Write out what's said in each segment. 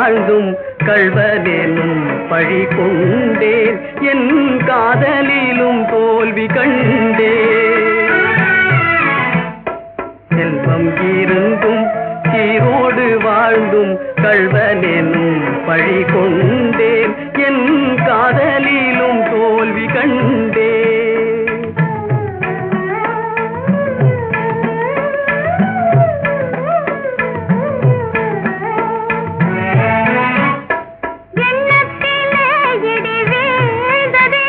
வாழ்ந்தும் கள்வதெனும் பழி கொண்டேன் என் காதலிலும் தோல்வி கண்டேன் செல்வம் இருந்தும் சீரோடு வாழ்ந்தும் கள்வனெனும் பழி கொண்டேன் என் காதலிலும் தோல்வி கண்டேன் எண்ணத்திலே இடி வீழ்ந்ததே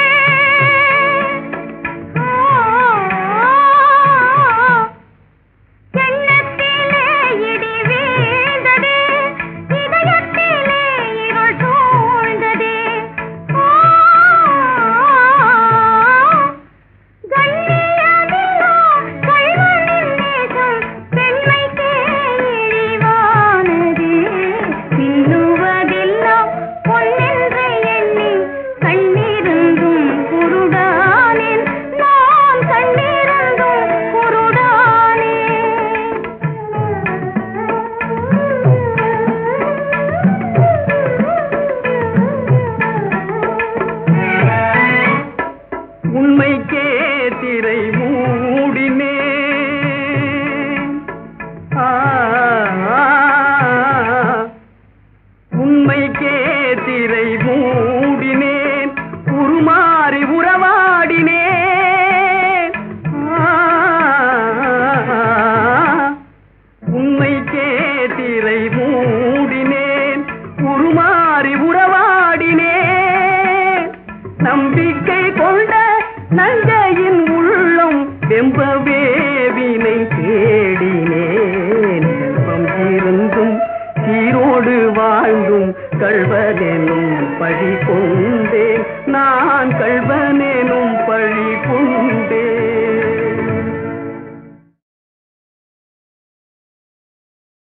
எண்ணத்திலே இடி வீழ்ந்ததே இதயத்திலே இருள் சூழ்ந்ததே கண்ணியமில்லா கள்வனின் நேசம் பெண்மைக்கே இழிவானதே பின்னுவதெல்லாம் பொன்னென்று எண்ணி கண்ணிருந்தும் குருடானேன் நான் கண்ணிருந்தும் குருடானே உண்மைக்கே திரை மூடினே ஆ, ஆ, உண்மைக்கே திரை மூடினேன் உருமாறி உறவாடினேன் ஆ, உண்மைக்கே திரை மூடினேன் உருமாறி உறவாடினேன் நம்பிக்கை கொண்ட நங்கையின் உள்ளம் வெம்பவே வினை தேடினேன் செல்வம் இருந்தும் சீரோடு வாழ்ந்தும் கள்வதெனும் பழி கொண்டேன் நான் கள்வ